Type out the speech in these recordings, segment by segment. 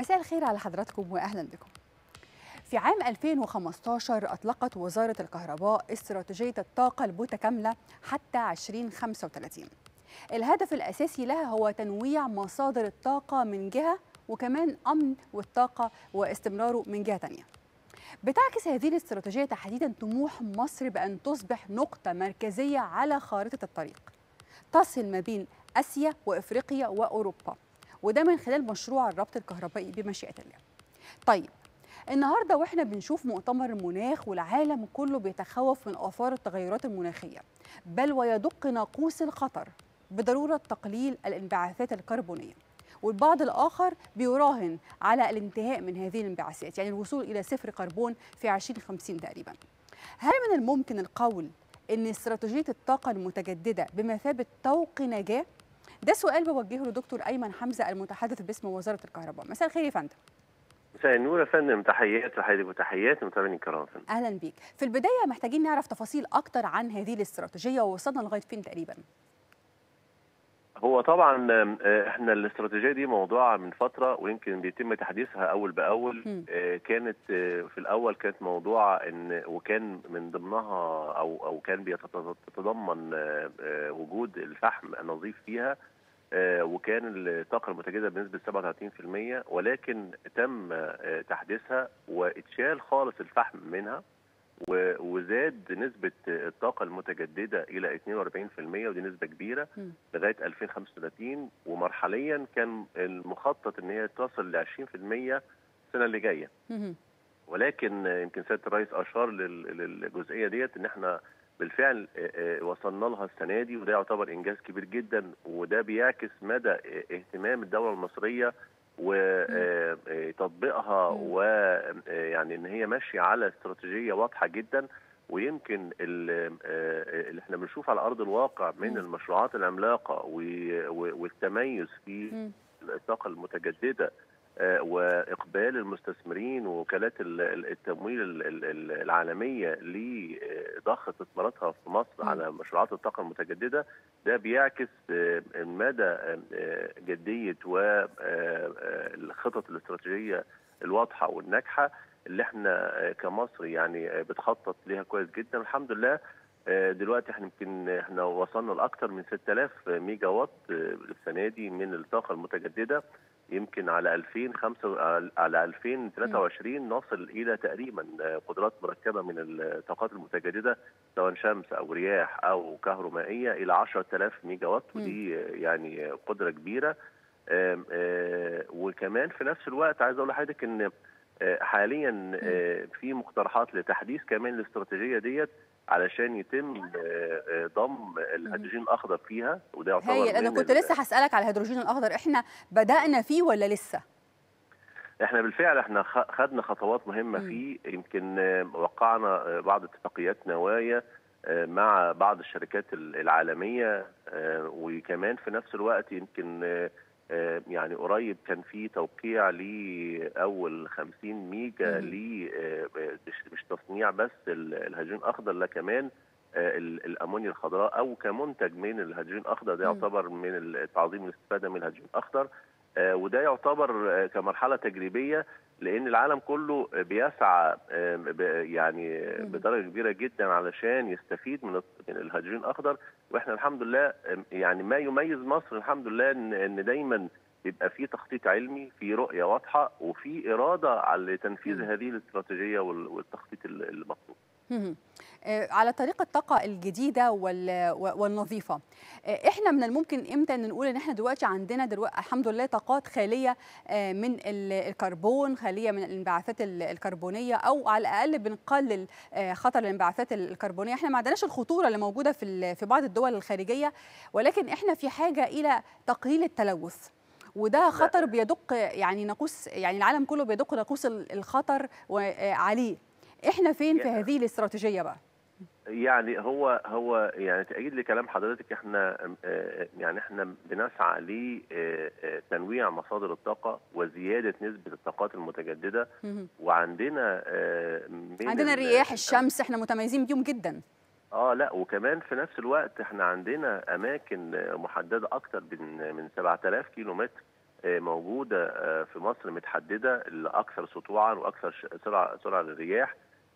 مساء الخير على حضراتكم واهلا بكم. في عام 2015 اطلقت وزاره الكهرباء استراتيجيه الطاقه المتكامله حتى 2035. الهدف الاساسي لها هو تنويع مصادر الطاقه من جهه وكمان امن والطاقه واستمراره من جهه ثانيه. بتعكس هذه الاستراتيجيه تحديدا طموح مصر بان تصبح نقطه مركزيه على خارطه الطريق. تصل ما بين اسيا وافريقيا واوروبا. وده من خلال مشروع الربط الكهربائي بمشيئه الله. طيب النهارده واحنا بنشوف مؤتمر المناخ والعالم كله بيتخوف من اثار التغيرات المناخيه بل ويدق ناقوس الخطر بضروره تقليل الانبعاثات الكربونيه. والبعض الاخر بيراهن على الانتهاء من هذه الانبعاثات يعني الوصول الى صفر كربون في 2050 تقريبا. هل من الممكن القول ان استراتيجيه الطاقه المتجدده بمثابه طوق نجاه ده سؤال بوجهه لدكتور ايمن حمزه المتحدث باسم وزاره الكهرباء مساء الخير يا فندم مساء النور يا فندم تحيات لحضرتك وتحيات المتابعين الكرام فندم اهلا بيك في البدايه محتاجين نعرف تفاصيل اكتر عن هذه الاستراتيجيه ووصلنا لغايه فين تقريبا هو طبعا احنا الاستراتيجيه دي موضوعه من فتره ويمكن بيتم تحديثها اول باول م. كانت في الاول كانت موضوع ان وكان من ضمنها او او كان بيتضمن وجود الفحم النظيف فيها وكان الطاقه المتجدده بنسبه 37% ولكن تم تحديثها واتشال خالص الفحم منها وزاد نسبة الطاقة المتجددة إلى 42% ودي نسبة كبيرة م. لغاية 2035 ومرحليا كان المخطط إن هي تصل ل 20% السنة اللي جاية مهم. ولكن يمكن سيادة الرئيس أشار لل- للجزئية ديت إن إحنا بالفعل وصلنا لها السنة دي وده يعتبر إنجاز كبير جدا وده بيعكس مدى اهتمام الدولة المصرية وتطبيقها مم. ويعني ان هي ماشيه على استراتيجيه واضحه جدا ويمكن ال- آه، اللي احنا بنشوف على ارض الواقع من مم. المشروعات العملاقه و- و- والتميز في مم. الطاقه المتجدده آه، واقبال المستثمرين ووكالات ال- ال- التمويل ال- ال- ال- العالميه لضخ استثماراتها في مصر مم. على مشروعات الطاقه المتجدده ده بيعكس آه، مدى آه، آه، جديه والخطط الاستراتيجيه الواضحه والناجحه اللي احنا آه، كمصر يعني آه، بتخطط ليها كويس جدا الحمد لله آه، دلوقتي احنا يمكن احنا وصلنا لاكثر من 6000 ميجا وات آه، السنه دي من الطاقه المتجدده يمكن على 2005 على 2023 نصل الى تقريبا آه، قدرات مركبه من الطاقات المتجدده سواء شمس او رياح او كهرومائيه الى 10000 ميجا وات مم. ودي آه، يعني آه، قدره كبيره آم، آه، وكمان في نفس الوقت عايز اقول لحضرتك ان آه، حاليا آه، في مقترحات لتحديث كمان الاستراتيجيه ديت علشان يتم آه، آه، ضم الهيدروجين الاخضر فيها وده يعتبر هايل انا من كنت ال- لسه هسالك على الهيدروجين الاخضر احنا بدانا فيه ولا لسه احنا بالفعل احنا خ- خدنا خطوات مهمه مم. فيه يمكن آه، وقعنا آه، بعض اتفاقيات نوايا آه، مع بعض الشركات ال- العالميه آه، وكمان في نفس الوقت يمكن آه، آه، يعني قريب كان في توقيع لاول 50 ميجا مم. ل آه، مش مش تصنيع بس ال- الهيدروجين الاخضر لا كمان آه، ال- الامونيا الخضراء او كمنتج من الهيدروجين الاخضر ده مم. يعتبر من تعظيم الاستفاده من الهيدروجين الاخضر آه، وده يعتبر آه، كمرحله تجريبيه لان العالم كله آه، بيسعى آه، ب- يعني آه، مم. بدرجه كبيره جدا علشان يستفيد من الط- من الهيدروجين الاخضر واحنا الحمد لله آه، يعني ما يميز مصر الحمد لله ان ان دايما يبقى في تخطيط علمي في رؤيه واضحه وفي اراده على تنفيذ مم. هذه الاستراتيجيه وال- والتخطيط ال- المطلوب مهم. آه، على طريق الطاقة الجديدة وال- و- والنظيفة آه، احنا من الممكن امتى ان نقول ان احنا دلوقتي عندنا دلوقتي الحمد لله طاقات خالية آه، من ال- الكربون خالية من الانبعاثات ال- الكربونية او على الاقل بنقلل آه، خطر الانبعاثات ال- الكربونية احنا ما عندناش الخطورة اللي موجودة في ال- في بعض الدول الخارجية ولكن احنا في حاجة الى تقليل التلوث وده خطر بيدق يعني ناقوس يعني العالم كله بيدق ناقوس ال- الخطر و- آه، عليه احنا فين في يا- هذه الاستراتيجية بقى يعني هو هو يعني تأكيد لكلام حضرتك احنا آه، يعني احنا بنسعى لتنويع مصادر الطاقة وزيادة نسبة الطاقات المتجددة مهم. وعندنا آه، من عندنا ال- الرياح الشمس احنا متميزين بيهم جدا اه لا وكمان في نفس الوقت احنا عندنا اماكن محدده اكتر من من 7000 كيلو متر موجوده في مصر متحدده الاكثر سطوعا واكثر سرعه سرعه للرياح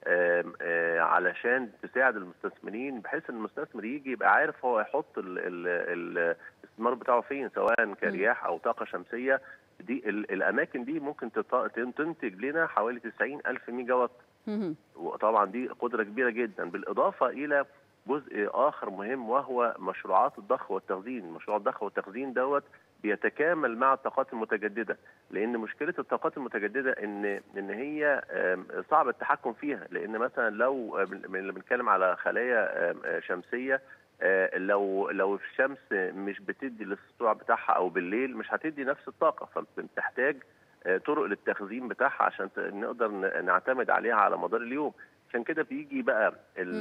علشان تساعد المستثمرين بحيث ان المستثمر يجي يبقى عارف هو يحط الاستثمار بتاعه فين سواء كرياح او طاقه شمسيه دي الاماكن دي ممكن تنتج لنا حوالي 90 الف ميجا وات وطبعا دي قدره كبيره جدا بالاضافه الى جزء اخر مهم وهو مشروعات الضخ والتخزين مشروع الضخ والتخزين دوت بيتكامل مع الطاقات المتجدده لان مشكله الطاقات المتجدده ان ان هي صعب التحكم فيها لان مثلا لو بنتكلم على خلايا شمسيه لو لو الشمس مش بتدي السطوع بتاعها او بالليل مش هتدي نفس الطاقه فبتحتاج طرق للتخزين بتاعها عشان نقدر نعتمد عليها على مدار اليوم عشان كده بيجي بقى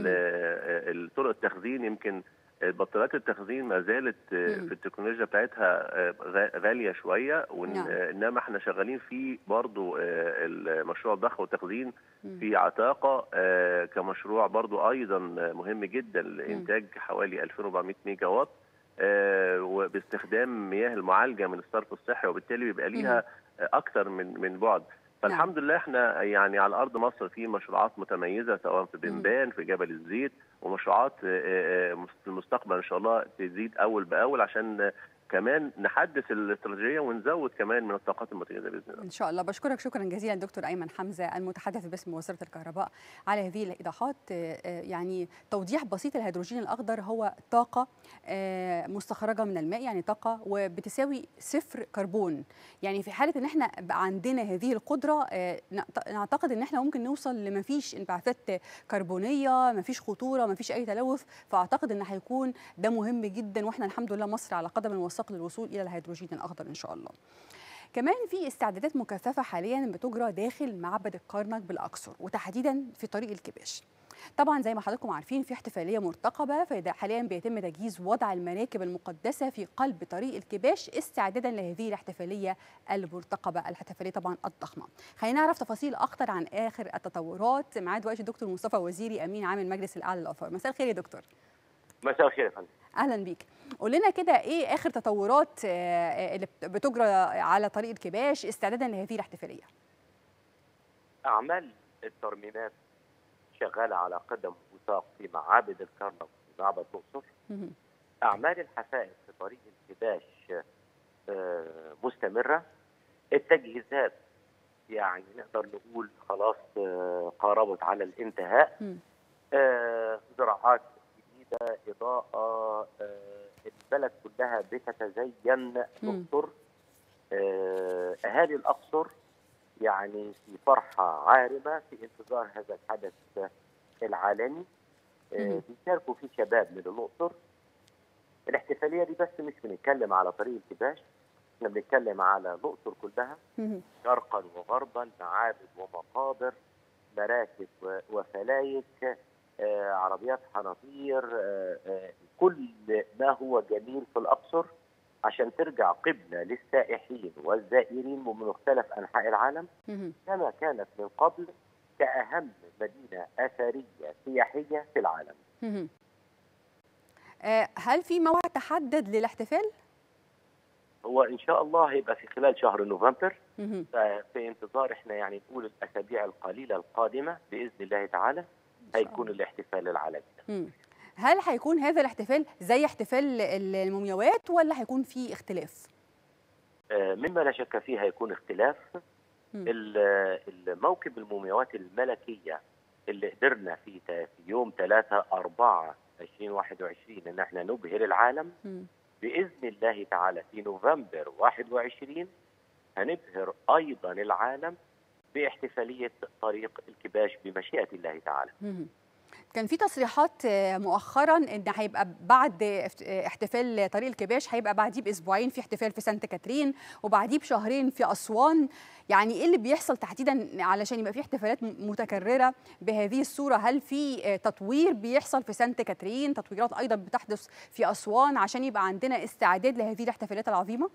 طرق التخزين يمكن بطاريات التخزين ما زالت في التكنولوجيا بتاعتها غاليه شويه انما احنا شغالين في برضو المشروع الضخ والتخزين في عتاقه كمشروع برضو ايضا مهم جدا لانتاج حوالي 2400 ميجا وات وباستخدام مياه المعالجه من الصرف الصحي وبالتالي بيبقى ليها اكثر من من بعد فالحمد لله احنا يعني على ارض مصر في مشروعات متميزه سواء في بنبان في جبل الزيت ومشروعات في المستقبل ان شاء الله تزيد اول باول عشان كمان نحدث الاستراتيجيه ونزود كمان من الطاقات المتجدده باذن الله. ان شاء الله بشكرك شكرا جزيلا دكتور ايمن حمزه المتحدث باسم وزاره الكهرباء على هذه الايضاحات يعني توضيح بسيط الهيدروجين الاخضر هو طاقه مستخرجه من الماء يعني طاقه وبتساوي صفر كربون يعني في حاله ان احنا بقى عندنا هذه القدره نعتقد ان احنا ممكن نوصل لما فيش انبعاثات كربونيه ما فيش خطوره ما فيش اي تلوث فاعتقد ان هيكون ده مهم جدا واحنا الحمد لله مصر على قدم الوثاق للوصول الى الهيدروجين الاخضر ان شاء الله. كمان في استعدادات مكثفه حاليا بتجرى داخل معبد الكرنك بالاقصر وتحديدا في طريق الكباش. طبعا زي ما حضراتكم عارفين في احتفاليه مرتقبه فده حاليا بيتم تجهيز وضع المراكب المقدسه في قلب طريق الكباش استعدادا لهذه الاحتفاليه المرتقبه الاحتفاليه طبعا الضخمه. خلينا نعرف تفاصيل اكتر عن اخر التطورات معاه دلوقتي الدكتور مصطفى وزيري امين عام المجلس الاعلى للاثار. مساء الخير يا دكتور. مساء الخير يا فندم. اهلا بيك قول لنا كده ايه اخر تطورات اللي بتجرى على طريق الكباش استعدادا لهذه الاحتفاليه اعمال الترميمات شغاله على قدم وساق في معابد الكرنك في معبد الاقصر اعمال الحفائز في طريق الكباش مستمره التجهيزات يعني نقدر نقول خلاص قاربت على الانتهاء زراعات إضاءة البلد كلها بتتزين الأقصر أهالي الأقصر يعني في فرحة عارمة في انتظار هذا الحدث العالمي بيشاركوا فيه شباب من الأقصر الاحتفالية دي بس مش بنتكلم على طريق الكباش احنا بنتكلم على الأقصر كلها شرقا وغربا معابد ومقابر مراكب وفلايك آه عربيات حناطير آه آه كل ما هو جميل في الأقصر عشان ترجع قبلة للسائحين والزائرين من مختلف أنحاء العالم كما كانت من قبل كأهم مدينة أثرية سياحية في العالم هل في موعد تحدد للاحتفال؟ هو ان شاء الله هيبقى في خلال شهر نوفمبر في انتظار احنا يعني نقول الاسابيع القليله القادمه باذن الله تعالى هيكون الاحتفال العالمي هل هيكون هذا الاحتفال زي احتفال المومياوات ولا هيكون في اختلاف؟ مما لا شك فيه هيكون اختلاف الموكب المومياوات الملكيه اللي قدرنا في يوم 3 4 2021 ان احنا نبهر العالم م. باذن الله تعالى في نوفمبر 21 هنبهر ايضا العالم باحتفاليه طريق الكباش بمشيئه الله تعالى. كان في تصريحات مؤخرا ان هيبقى بعد احتفال طريق الكباش هيبقى بعديه باسبوعين في احتفال في سانت كاترين وبعديه بشهرين في اسوان يعني ايه اللي بيحصل تحديدا علشان يبقى في احتفالات متكرره بهذه الصوره هل في تطوير بيحصل في سانت كاترين تطويرات ايضا بتحدث في اسوان عشان يبقى عندنا استعداد لهذه الاحتفالات العظيمه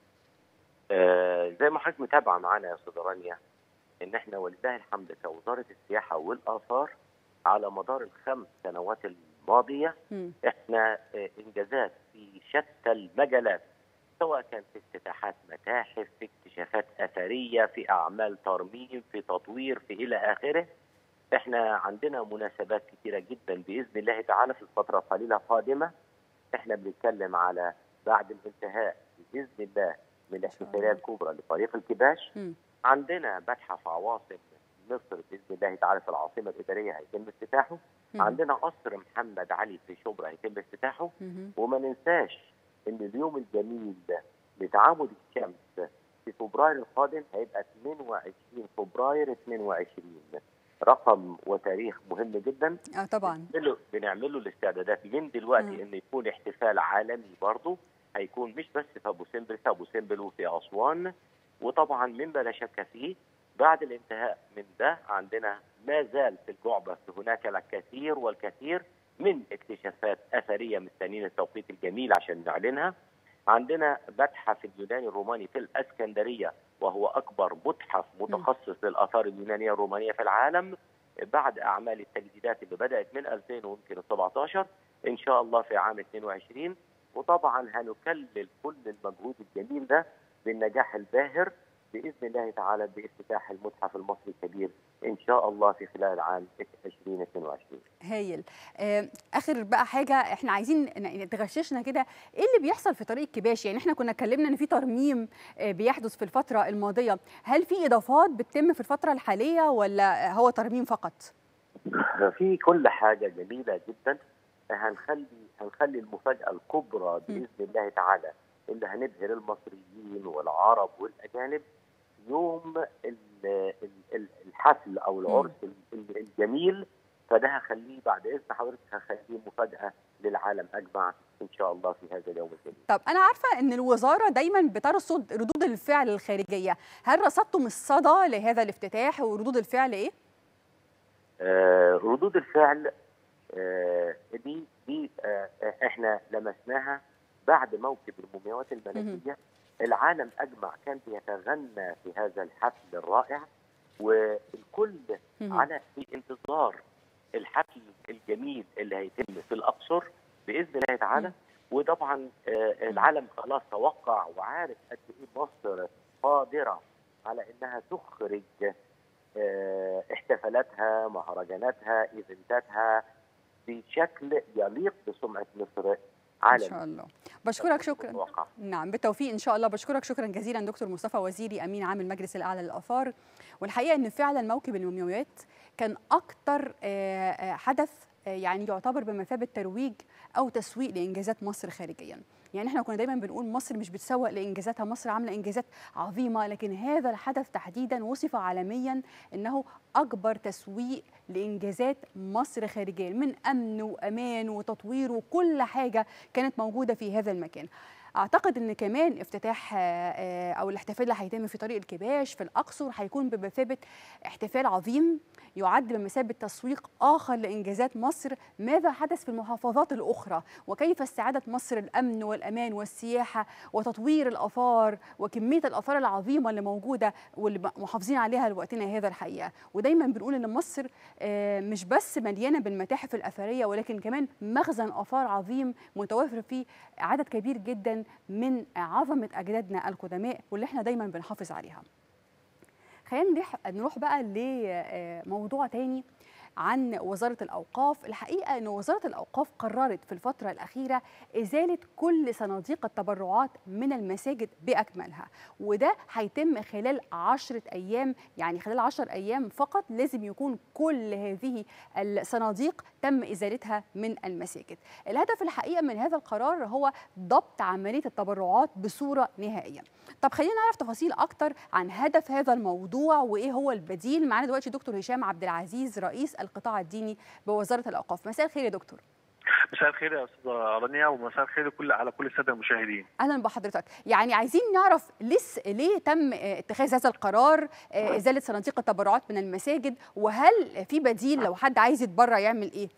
آه زي ما حضرتك متابعه معانا يا استاذه رانيا ان احنا ولله الحمد كوزاره السياحه والاثار على مدار الخمس سنوات الماضيه م. احنا انجازات في شتى المجالات سواء كان في افتتاحات متاحف في اكتشافات اثريه في اعمال ترميم في تطوير في الى اخره احنا عندنا مناسبات كثيره جدا باذن الله تعالى في الفتره القليله القادمه احنا بنتكلم على بعد الانتهاء باذن الله من الاحتفاليه الكبرى لطريق الكباش مم. عندنا متحف عواصم مصر باذن الله تعالى في العاصمه الاداريه هيتم افتتاحه مم. عندنا قصر محمد علي في شبرا هيتم افتتاحه مهم. وما ننساش ان اليوم الجميل ده لتعامد الشمس في فبراير القادم هيبقى 22 فبراير 22 رقم وتاريخ مهم جدا اه طبعا بنعمله بنعمله الاستعدادات من دلوقتي مم. ان يكون احتفال عالمي برضه هيكون مش بس في ابو سمبل في ابو سمبل وفي اسوان وطبعا مما لا شك فيه بعد الانتهاء من ده عندنا ما زال في الجعبه هناك الكثير والكثير من اكتشافات اثريه مستنيين التوقيت الجميل عشان نعلنها عندنا متحف اليوناني الروماني في الاسكندريه وهو اكبر متحف متخصص للاثار اليونانيه الرومانيه في العالم بعد اعمال التجديدات اللي بدات من 2000 ويمكن 17 ان شاء الله في عام 22 وطبعا هنكلل كل المجهود الجميل ده بالنجاح الباهر باذن الله تعالى بافتتاح المتحف المصري الكبير ان شاء الله في خلال عام 2022 هايل آه، اخر بقى حاجه احنا عايزين ن- تغششنا كده ايه اللي بيحصل في طريق الكباش يعني احنا كنا اتكلمنا ان في ترميم آه، بيحدث في الفتره الماضيه هل في اضافات بتتم في الفتره الحاليه ولا هو ترميم فقط في كل حاجه جميله جدا هنخلي هنخلي المفاجاه الكبرى باذن الله تعالى اللي هنبهر المصريين والعرب والاجانب يوم ال- ال- ال- الحفل او العرس ال- الجميل فده هخليه بعد اذن حضرتك هخليه مفاجاه للعالم اجمع ان شاء الله في هذا اليوم الجميل. طب انا عارفه ان الوزاره دايما بترصد ردود الفعل الخارجيه هل رصدتم الصدى لهذا الافتتاح وردود الفعل ايه آه، ردود الفعل آه، دي دي آه، احنا لمسناها بعد موكب المومياوات الملكيه العالم اجمع كان بيتغنى في هذا الحفل الرائع والكل مهم. على في انتظار الحفل الجميل اللي هيتم في الاقصر باذن الله تعالى مم. وطبعا آه، العالم خلاص توقع وعارف قد ايه مصر قادره على انها تخرج آه، احتفالاتها مهرجاناتها ايفنتاتها بشكل يليق بسمعه مصر ان عالميا شاء الله بشكرك شكرا متوقع. نعم بالتوفيق ان شاء الله بشكرك شكرا جزيلا دكتور مصطفى وزيري امين عام المجلس الاعلى للاثار والحقيقه ان فعلا موكب المومياوات كان اكتر آه، آه، حدث آه، يعني يعتبر بمثابه ترويج او تسويق لانجازات مصر خارجيا يعني احنا كنا دايما بنقول مصر مش بتسوق لانجازاتها مصر عامله انجازات عظيمه لكن هذا الحدث تحديدا وصف عالميا انه اكبر تسويق لانجازات مصر خارجيا من امن وامان وتطوير وكل حاجه كانت موجوده في هذا المكان اعتقد ان كمان افتتاح آه، آه، او الاحتفال اللي هيتم في طريق الكباش في الاقصر هيكون بمثابه احتفال عظيم يعد بمثابه تسويق اخر لانجازات مصر ماذا حدث في المحافظات الاخرى وكيف استعادت مصر الامن والامان والسياحه وتطوير الاثار وكميه الاثار العظيمه اللي موجوده واللي محافظين عليها لوقتنا هذا الحقيقه ودايما بنقول ان مصر آه، مش بس مليانه بالمتاحف الاثريه ولكن كمان مخزن اثار عظيم متوفر فيه عدد كبير جدا من عظمه اجدادنا القدماء واللي احنا دايما بنحافظ عليها خلينا نروح نروح بقى لموضوع تاني عن وزارة الأوقاف الحقيقة أن وزارة الأوقاف قررت في الفترة الأخيرة إزالة كل صناديق التبرعات من المساجد بأكملها وده هيتم خلال عشرة أيام يعني خلال عشر أيام فقط لازم يكون كل هذه الصناديق تم إزالتها من المساجد الهدف الحقيقة من هذا القرار هو ضبط عملية التبرعات بصورة نهائية طب خلينا نعرف تفاصيل أكتر عن هدف هذا الموضوع وإيه هو البديل معانا دلوقتي دكتور هشام عبد العزيز رئيس القطاع الديني بوزارة الأوقاف مساء الخير يا دكتور مساء الخير يا استاذه رانيا ومساء الخير كل على كل الساده المشاهدين. اهلا بحضرتك يعني عايزين نعرف لس ليه تم آه، اتخاذ هذا القرار آه، ازاله صناديق التبرعات من المساجد وهل في بديل لو حد عايز يتبرع يعمل ايه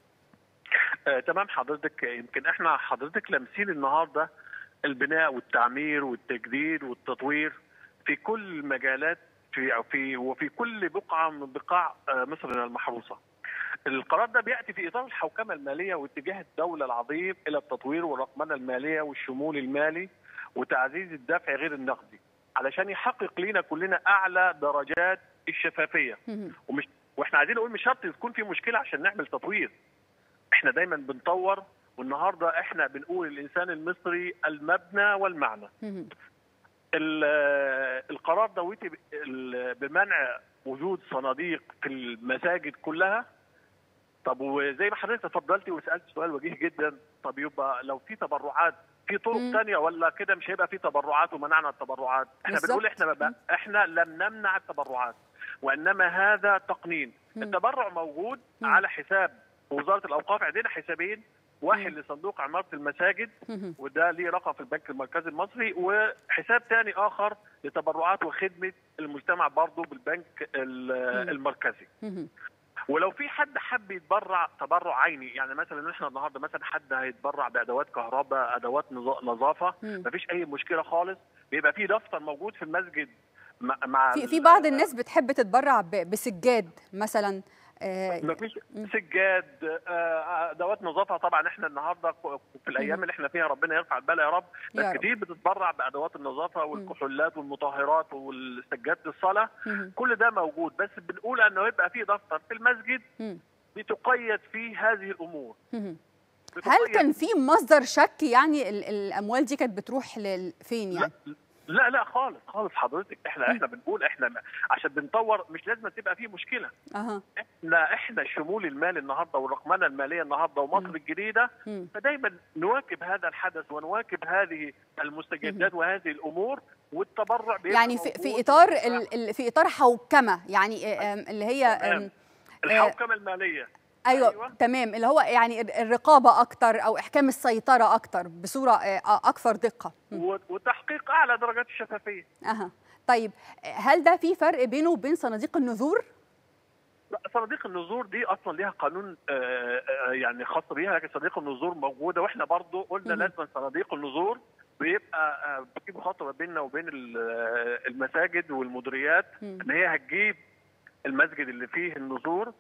آه تمام حضرتك يمكن احنا حضرتك لامسين النهارده البناء والتعمير والتجديد والتطوير في كل مجالات في في وفي كل بقعه من بقاع آه، مصر المحروسه. القرار ده بياتي في اطار الحوكمه الماليه واتجاه الدوله العظيم الى التطوير والرقمنه الماليه والشمول المالي وتعزيز الدفع غير النقدي علشان يحقق لنا كلنا اعلى درجات الشفافيه مهم. ومش واحنا عايزين نقول مش شرط يكون في مشكله عشان نعمل تطوير احنا دايما بنطور والنهارده احنا بنقول الانسان المصري المبنى والمعنى مهم. ال- القرار دوتي ب- ال- بمنع وجود صناديق في المساجد كلها طب وزي ما حضرتك تفضلتي وسالت سؤال وجيه جدا طب يبقى لو في تبرعات في طرق مم. ثانيه ولا كده مش هيبقى في تبرعات ومنعنا التبرعات احنا بالظبط. بنقول احنا ما بقى- احنا لم نمنع التبرعات وانما هذا تقنين مم. التبرع موجود مم. على حساب وزاره الاوقاف عندنا حسابين واحد لصندوق عماره المساجد مهم. وده ليه رقم في البنك المركزي المصري وحساب تاني اخر لتبرعات وخدمه المجتمع برضه بالبنك ال- مم. المركزي مهم. ولو في حد حب يتبرع تبرع عيني يعني مثلا احنا النهارده مثلا حد هيتبرع بادوات كهرباء ادوات نظا- نظافه مم. مفيش اي مشكله خالص بيبقى في دفتر موجود في المسجد مع, مع في ال- في بعض الناس بتحب تتبرع ب- بسجاد مثلا آه، مفيش مم. سجاد آه، ادوات نظافه طبعا احنا النهارده في الايام اللي احنا فيها ربنا يرفع البلاء يا رب يا ناس رب. كتير بتتبرع بادوات النظافه والكحولات والمطهرات والسجاد الصلاه مهم. كل ده موجود بس بنقول انه يبقى في دفتر في المسجد مم. بتقيد فيه هذه الامور مهم. هل بتقيد كان في مصدر شك يعني ال- الاموال دي كانت بتروح ل- فين يعني لا لا لا خالص خالص حضرتك احنا احنا بنقول احنا م- عشان بنطور مش لازم تبقى فيه مشكله اها احنا احنا شمول المال النهارده والرقمنه الماليه النهارده ومصر مم. الجديده مم. فدايما نواكب هذا الحدث ونواكب هذه المستجدات وهذه الامور والتبرع بيبقى يعني في, في موجود. اطار ال- ال- في اطار حوكمه يعني آه، آم، اللي هي آم، تمام. الحوكمه الماليه ايوه, أيوة. تمام اللي هو يعني ال- الرقابه اكتر او احكام السيطره اكتر بصوره آه، اكثر دقه مم. و- وتحقيق اعلى درجات الشفافيه اها طيب هل ده في فرق بينه وبين صناديق النذور لا، صناديق النذور دي اصلا ليها قانون آه، آه، يعني خاص بيها لكن صناديق النذور موجوده واحنا برضو قلنا مم. لازم صناديق النذور بيبقى آه، في مخاطره بيننا وبين ال- آه، المساجد والمديريات مم. ان هي هتجيب المسجد اللي فيه النذور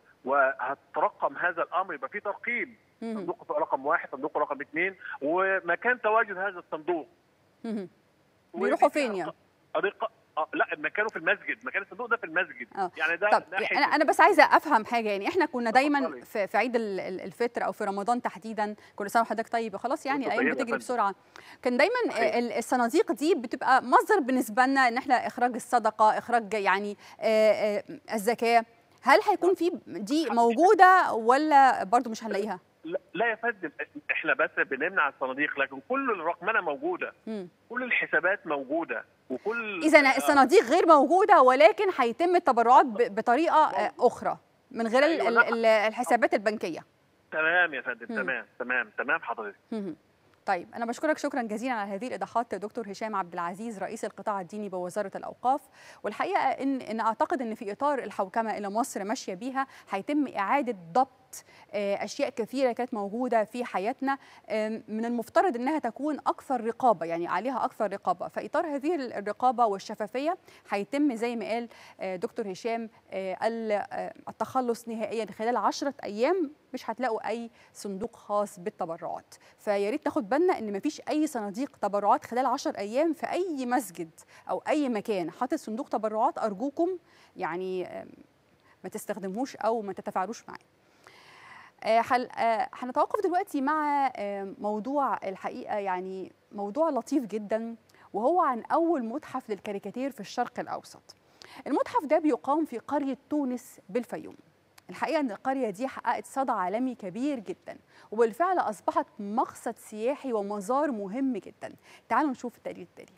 وهترقم هذا الامر يبقى فيه ترقيم مهم. صندوق رقم واحد صندوق رقم اثنين ومكان تواجد هذا الصندوق مهم. بيروحوا ودي فيها فين يعني؟ طريقه آه، لا مكانه في المسجد مكان الصندوق ده في المسجد آه. يعني ده طب ناحية انا انا بس عايزه افهم حاجه يعني احنا كنا دايما اتفضلي. في, في عيد ال- ال- الفطر او في رمضان تحديدا كل سنه وحضرتك طيب خلاص يعني وانتوا الايام طيبة يا بتجري فندم. بسرعه كان دايما صحيح. ال- الصناديق دي بتبقى مصدر بالنسبه لنا ان احنا اخراج الصدقه اخراج يعني آه، آه، الزكاه هل هيكون في دي موجوده ولا برضو مش هنلاقيها لا, لا يا فندم احنا بس بنمنع الصناديق لكن كل الرقمنه موجوده مم. كل الحسابات موجوده وكل اذا الصناديق غير موجوده ولكن هيتم التبرعات ب- بطريقه آه، اخرى من غير ال- أيوة، ال- لا. ال- الحسابات البنكيه تمام يا فندم مم. تمام تمام تمام حضرتك مهم. طيب أنا بشكرك شكرا جزيلا على هذه الإيضاحات دكتور هشام عبد العزيز رئيس القطاع الديني بوزارة الأوقاف والحقيقة إن إن أعتقد إن في إطار الحوكمة اللي مصر ماشية بيها هيتم إعادة ضبط آه، أشياء كثيرة كانت موجودة في حياتنا آم، من المفترض إنها تكون أكثر رقابة يعني عليها أكثر رقابة فإطار هذه الرقابة والشفافية هيتم زي ما قال آه، دكتور هشام آه، ال- آه، التخلص نهائيا خلال عشرة أيام مش هتلاقوا أي صندوق خاص بالتبرعات فيا ريت ناخد بالنا ان مفيش اي صناديق تبرعات خلال 10 ايام في اي مسجد او اي مكان حاطط صندوق تبرعات ارجوكم يعني آم، ما تستخدموش او ما تتفاعلوش معاه آه، حل- آه، هنتوقف دلوقتي مع آه، موضوع الحقيقه يعني موضوع لطيف جدا وهو عن اول متحف للكاريكاتير في الشرق الاوسط المتحف ده بيقام في قريه تونس بالفيوم الحقيقه ان القريه دي حققت صدى عالمي كبير جدا وبالفعل اصبحت مقصد سياحي ومزار مهم جدا تعالوا نشوف التقرير التالي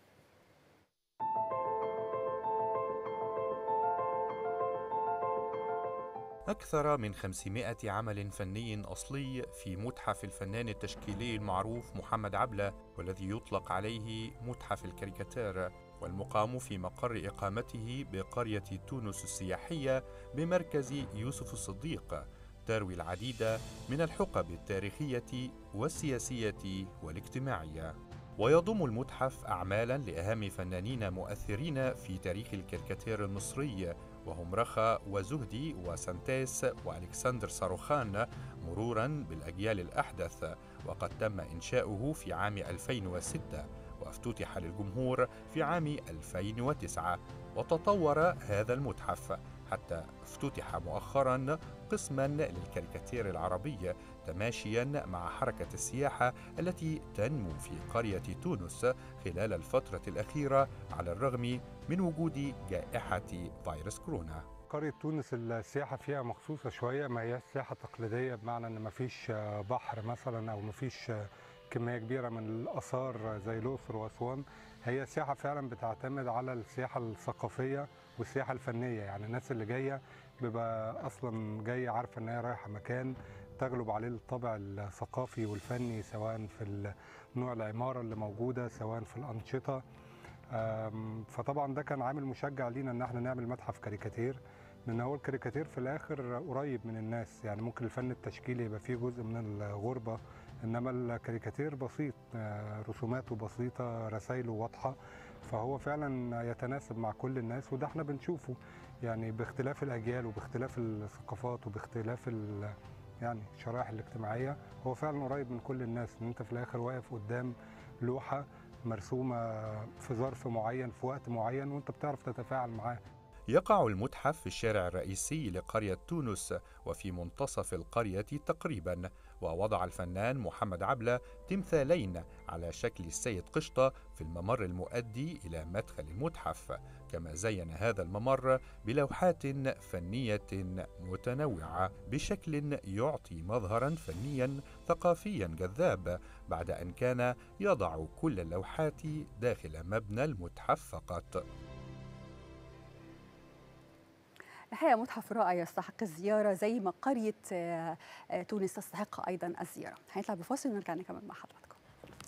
أكثر من 500 عمل فني أصلي في متحف الفنان التشكيلي المعروف محمد عبلة والذي يطلق عليه متحف الكاريكاتير والمقام في مقر إقامته بقرية تونس السياحية بمركز يوسف الصديق تروي العديد من الحقب التاريخية والسياسية والاجتماعية ويضم المتحف أعمالا لأهم فنانين مؤثرين في تاريخ الكاريكاتير المصري وهم رخا وزهدي وسانتيس وألكسندر صاروخان مرورا بالأجيال الأحدث وقد تم إنشاؤه في عام 2006 وافتتح للجمهور في عام 2009 وتطور هذا المتحف حتى افتتح مؤخرا قسما للكاريكاتير العربي تماشيا مع حركة السياحة التي تنمو في قرية تونس خلال الفترة الأخيرة على الرغم من وجود جائحة فيروس كورونا قرية تونس السياحة فيها مخصوصة شوية ما هي سياحة تقليدية بمعنى إن مفيش بحر مثلا أو مفيش كمية كبيرة من الآثار زي الأقصر وأسوان هي سياحة فعلا بتعتمد على السياحة الثقافية والسياحة الفنية يعني الناس اللي جاية بيبقى أصلا جاية عارفة إن هي رايحة مكان تغلب عليه الطابع الثقافي والفني سواء في نوع العمارة اللي موجودة سواء في الأنشطة فطبعا ده كان عامل مشجع لينا ان احنا نعمل متحف كاريكاتير لان هو الكاريكاتير في الاخر قريب من الناس يعني ممكن الفن التشكيلي يبقى فيه جزء من الغربه انما الكاريكاتير بسيط رسوماته بسيطه رسائله واضحه فهو فعلا يتناسب مع كل الناس وده احنا بنشوفه يعني باختلاف الاجيال وباختلاف الثقافات وباختلاف يعني الشرائح الاجتماعيه هو فعلا قريب من كل الناس ان انت في الاخر واقف قدام لوحه مرسومة في ظرف معين في وقت معين وانت بتعرف تتفاعل معاه يقع المتحف في الشارع الرئيسي لقرية تونس وفي منتصف القرية تقريبا ووضع الفنان محمد عبلة تمثالين على شكل السيد قشطة في الممر المؤدي إلى مدخل المتحف كما زين هذا الممر بلوحات فنية متنوعة بشكل يعطي مظهرا فنيا ثقافيا جذاب بعد أن كان يضع كل اللوحات داخل مبنى المتحف فقط الحقيقه متحف رائع يستحق الزياره زي ما قريه تونس تستحق ايضا الزياره هنطلع بفاصل ونرجع نكمل مع حضراتكم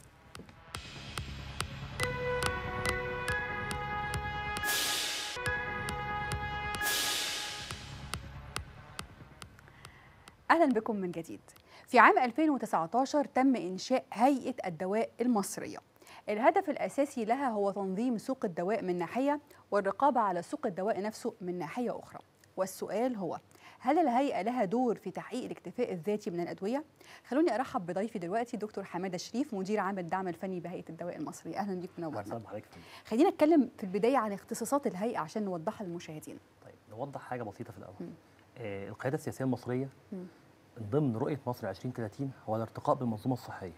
اهلا بكم من جديد في عام 2019 تم انشاء هيئه الدواء المصريه الهدف الأساسي لها هو تنظيم سوق الدواء من ناحية والرقابة على سوق الدواء نفسه من ناحية أخرى والسؤال هو هل الهيئة لها دور في تحقيق الاكتفاء الذاتي من الأدوية؟ خلوني أرحب بضيفي دلوقتي دكتور حمادة شريف مدير عام الدعم الفني بهيئة الدواء المصري أهلا بيك منورنا خلينا نتكلم في البداية عن اختصاصات الهيئة عشان نوضحها للمشاهدين طيب نوضح حاجة بسيطة في الأول آه القيادة السياسية المصرية م. ضمن رؤية مصر 2030 هو الارتقاء بالمنظومة الصحية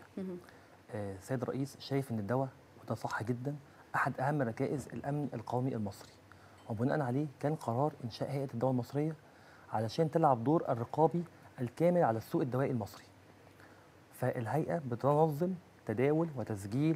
السيد الرئيس شايف ان الدواء وده صح جدا احد اهم ركائز الامن القومي المصري وبناء عليه كان قرار انشاء هيئه الدواء المصريه علشان تلعب دور الرقابي الكامل على السوق الدوائي المصري فالهيئه بتنظم تداول وتسجيل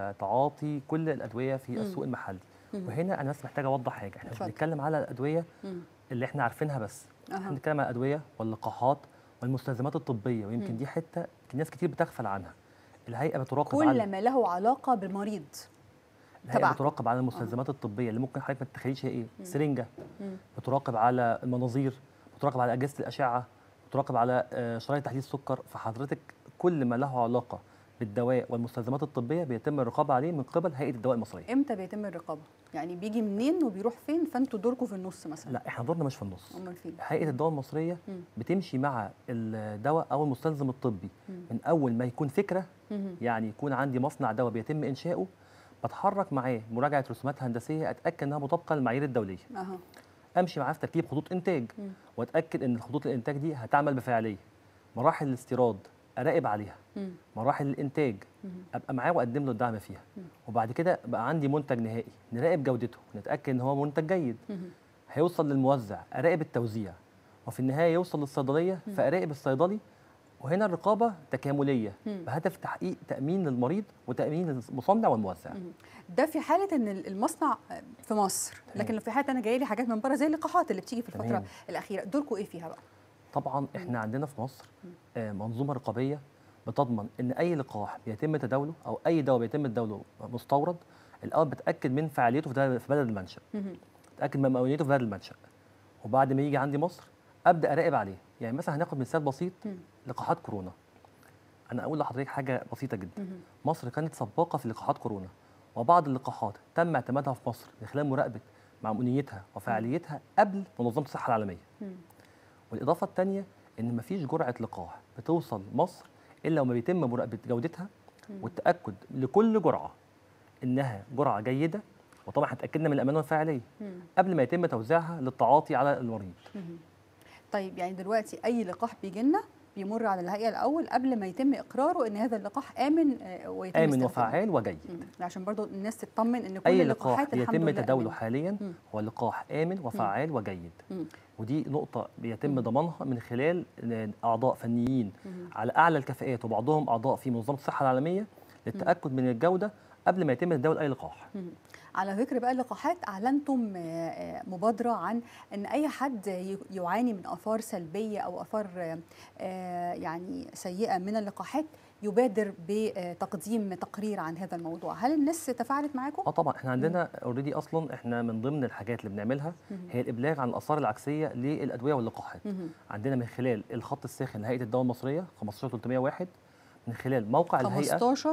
وتعاطي كل الادويه في مم. السوق المحلي مم. وهنا انا بس محتاجه اوضح حاجه احنا مش بنتكلم على الادويه مم. اللي احنا عارفينها بس أه. احنا بنتكلم على الادويه واللقاحات والمستلزمات الطبيه ويمكن مم. دي حته ناس كتير بتغفل عنها الهيئه بتراقب كل على ما له علاقه بالمريض الهيئه تبع. بتراقب على المستلزمات الطبيه اللي ممكن حضرتك ما تتخيليش هي ايه سرنجه بتراقب على المناظير بتراقب على اجهزه الاشعه بتراقب على شرايط تحليل السكر فحضرتك كل ما له علاقه بالدواء والمستلزمات الطبيه بيتم الرقابه عليه من قبل هيئه الدواء المصريه امتى بيتم الرقابه يعني بيجي منين وبيروح فين فانتوا دوركم في النص مثلا لا احنا دورنا مش في النص امال فين هيئه الدواء المصريه مم. بتمشي مع الدواء او المستلزم الطبي مم. من اول ما يكون فكره مم. يعني يكون عندي مصنع دواء بيتم انشاؤه بتحرك معاه مراجعه رسومات هندسيه اتاكد انها مطابقه للمعايير الدوليه أه. امشي معاه في ترتيب خطوط انتاج مم. واتاكد ان خطوط الانتاج دي هتعمل بفاعليه مراحل الاستيراد اراقب عليها مم. مراحل الانتاج مم. ابقى معاه واقدم له الدعم فيها مم. وبعد كده بقى عندي منتج نهائي نراقب جودته نتاكد ان هو منتج جيد مم. هيوصل للموزع اراقب التوزيع وفي النهايه يوصل للصيدليه مم. فاراقب الصيدلي وهنا الرقابه تكامليه مم. بهدف تحقيق تامين للمريض وتامين المصنع والموزع مم. ده في حاله ان المصنع في مصر تمام. لكن لو في حاله انا جاي لي حاجات من بره زي اللقاحات اللي بتيجي في الفتره تمام. الاخيره دوركم ايه فيها بقى طبعا احنا مم. عندنا في مصر آه منظومه رقابيه بتضمن ان اي لقاح بيتم تداوله او اي دواء بيتم تداوله مستورد الاول بتاكد من فعاليته في بلد المنشا بتاكد من مؤونيته في بلد المنشا وبعد ما يجي عندي مصر ابدا اراقب عليه يعني مثلا هناخد مثال بسيط لقاحات كورونا انا اقول لحضرتك حاجه بسيطه جدا مصر كانت سباقه في لقاحات كورونا وبعض اللقاحات تم اعتمادها في مصر من خلال مراقبه مأمونيتها وفعاليتها قبل منظمه الصحه العالميه والاضافه الثانيه ان مفيش جرعه لقاح بتوصل مصر الا وما بيتم مراقبه جودتها والتاكد لكل جرعه انها جرعه جيده وطبعا احنا اتاكدنا من الامان والفاعليه مم. قبل ما يتم توزيعها للتعاطي على المريض طيب يعني دلوقتي اي لقاح بيجي لنا بيمر على الهيئه الاول قبل ما يتم اقراره ان هذا اللقاح امن آه، ويتم امن استخدامه. وفعال وجيد مم. عشان برضو الناس تطمن ان كل اي لقاح اللقاحات الحمد بيتم لله تداوله آمنة. حاليا مم. هو لقاح امن وفعال وجيد مم. ودي نقطة بيتم مم. ضمانها من خلال إن أعضاء فنيين مم. على أعلى الكفاءات وبعضهم أعضاء في منظمة الصحة العالمية للتأكد من الجودة قبل ما يتم تداول أي لقاح. مم. على ذكر بقى اللقاحات اعلنتم آه، آه، مبادره عن ان اي حد ي- يعاني من اثار سلبيه او اثار آه، آه، يعني سيئه من اللقاحات يبادر بتقديم تقرير عن هذا الموضوع هل الناس تفاعلت معاكم اه طبعا احنا عندنا اوريدي اصلا احنا من ضمن الحاجات اللي بنعملها هي الابلاغ عن الاثار العكسيه للادويه واللقاحات مهم. عندنا من خلال الخط الساخن لهيئه الدواء المصريه 15301 من خلال موقع الهيئه 15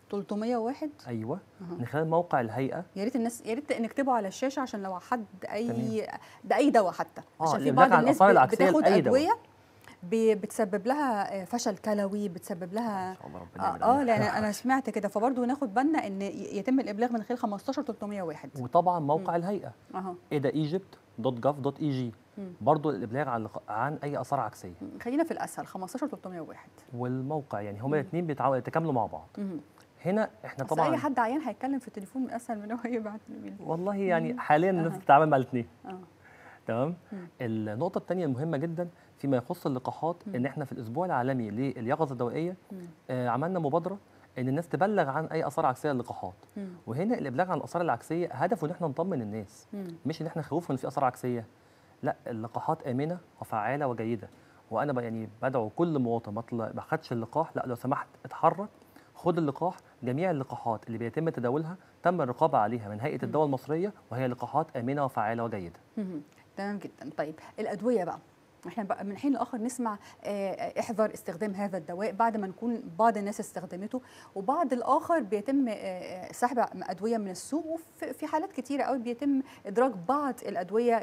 301 ايوه أها. من خلال موقع الهيئه يا ريت الناس يا ريت نكتبه على الشاشه عشان لو حد اي ده اي دواء حتى آه، عشان في الإبلاغ بعض عن الناس الآثار ب- العكسية بتاخد لأي دواء. ادويه ب- بتسبب لها آه، فشل كلوي بتسبب لها ان شاء الله ربنا اه, يعمل آه لنا. لان انا سمعت كده فبرضه ناخد بالنا ان ي- يتم الابلاغ من خلال 15 301 وطبعا موقع الهيئه اها ايدا ايجيبت دوت جاف دوت اي جي مم. برضه الابلاغ عن لق- عن اي اثار عكسيه م، خلينا في الاسهل 15 301 والموقع يعني هما الاثنين بيتعاونوا يتكاملوا مع بعض مهم. هنا احنا بس طبعا اي حد عيان هيتكلم في التليفون من اسهل من هو يبعت الايميل والله يعني مم. حاليا الناس أها. بتتعامل مع الاثنين اه تمام مم. النقطه الثانيه المهمه جدا فيما يخص اللقاحات ان احنا في الاسبوع العالمي لليقظه الدوائيه مم. آه عملنا مبادره ان الناس تبلغ عن اي اثار عكسيه للقاحات مم. وهنا الابلاغ عن الاثار العكسيه هدفه ان احنا نطمن الناس مم. مش ان احنا نخوفهم ان في اثار عكسيه لا اللقاحات امنه وفعاله وجيده وانا ب- يعني بدعو كل مواطن ما طلع- ما خدش اللقاح لا لو سمحت اتحرك خد اللقاح جميع اللقاحات اللي بيتم تداولها تم الرقابه عليها من هيئه الدواء المصريه وهي لقاحات امنه وفعاله وجيده مهم. تمام جدا طيب الادويه بقى احنا بقى من حين لاخر نسمع آه، احذر استخدام هذا الدواء بعد ما نكون بعض الناس استخدمته وبعض الاخر بيتم آه، آه، سحب ادويه من السوق وفي في حالات كتيره قوي بيتم ادراج بعض الادويه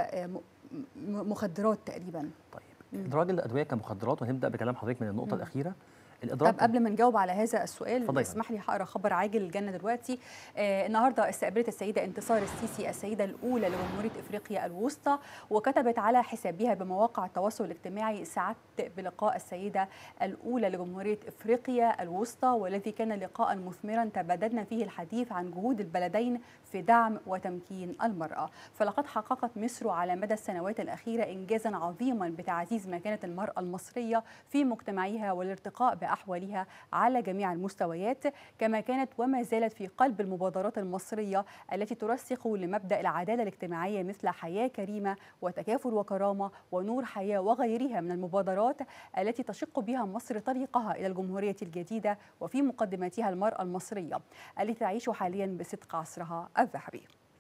كمخدرات تقريبا طيب مم. ادراج الادويه كمخدرات وهنبدا بكلام حضرتك من النقطه مم. الاخيره طب الادراج قبل ما نجاوب على هذا السؤال اتفضلي. اسمح لي هقرا خبر عاجل جانا دلوقتي آه النهارده استقبلت السيده انتصار السيسي السيده الاولى لجمهوريه افريقيا الوسطى وكتبت على حسابها بمواقع التواصل الاجتماعي سعدت بلقاء السيده الاولى لجمهوريه افريقيا الوسطى والذي كان لقاء مثمرا تبادلنا فيه الحديث عن جهود البلدين في دعم وتمكين المراه فلقد حققت مصر على مدى السنوات الاخيره انجازا عظيما بتعزيز مكانه المراه المصريه في مجتمعها والارتقاء باحوالها على جميع المستويات كما كانت وما زالت في قلب المبادرات المصريه التي ترسخ لمبدا العداله الاجتماعيه مثل حياه كريمه وتكافل وكرامه ونور حياه وغيرها من المبادرات التي تشق بها مصر طريقها الى الجمهوريه الجديده وفي مقدمتها المراه المصريه التي تعيش حاليا بصدق عصرها الذهبي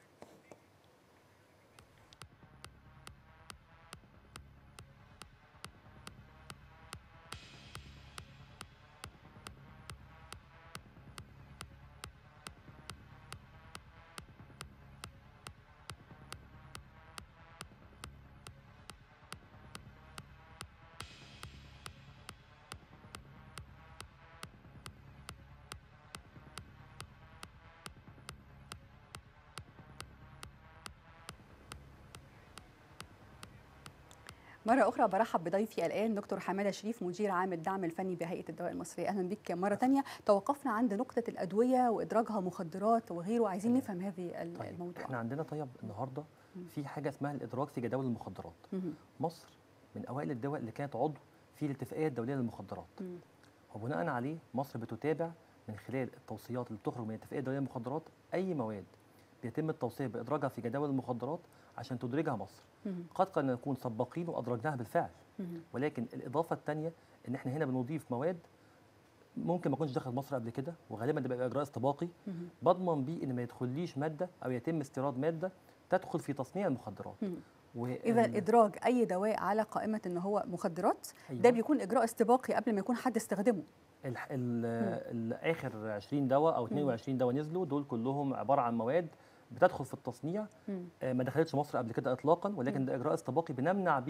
مرة أخرى برحب بضيفي الآن دكتور حمادة شريف مدير عام الدعم الفني بهيئة الدواء المصرية أهلا بك مرة تانية توقفنا عند نقطة الأدوية وإدراجها مخدرات وغيره عايزين نفهم هذه ال- طيب الموضوع احنا عندنا طيب النهارده مم. في حاجه اسمها الادراج في جداول المخدرات مهم. مصر من اوائل الدول اللي كانت عضو في الاتفاقيه الدوليه للمخدرات مم. وبناء عليه مصر بتتابع من خلال التوصيات اللي بتخرج من الاتفاقيه الدوليه للمخدرات اي مواد بيتم التوصيه بادراجها في جداول المخدرات عشان تدرجها مصر مهم. قد قد نكون سباقين وادرجناها بالفعل مهم. ولكن الاضافه الثانيه ان احنا هنا بنضيف مواد ممكن ما تكونش دخلت مصر قبل كده وغالبا ده بيبقى اجراء استباقي مهم. بضمن بيه ان ما يدخليش ماده او يتم استيراد ماده تدخل في تصنيع المخدرات مهم. و إذا إدراج أي دواء على قائمة إن هو مخدرات أيوة. ده بيكون إجراء استباقي قبل ما يكون حد استخدمه الح- ال- الاخر 20 دواء او 22 دواء نزلوا دول كلهم عباره عن مواد بتدخل في التصنيع مم. آه، ما دخلتش مصر قبل كده اطلاقا ولكن مم. ده اجراء استباقي بنمنع بيه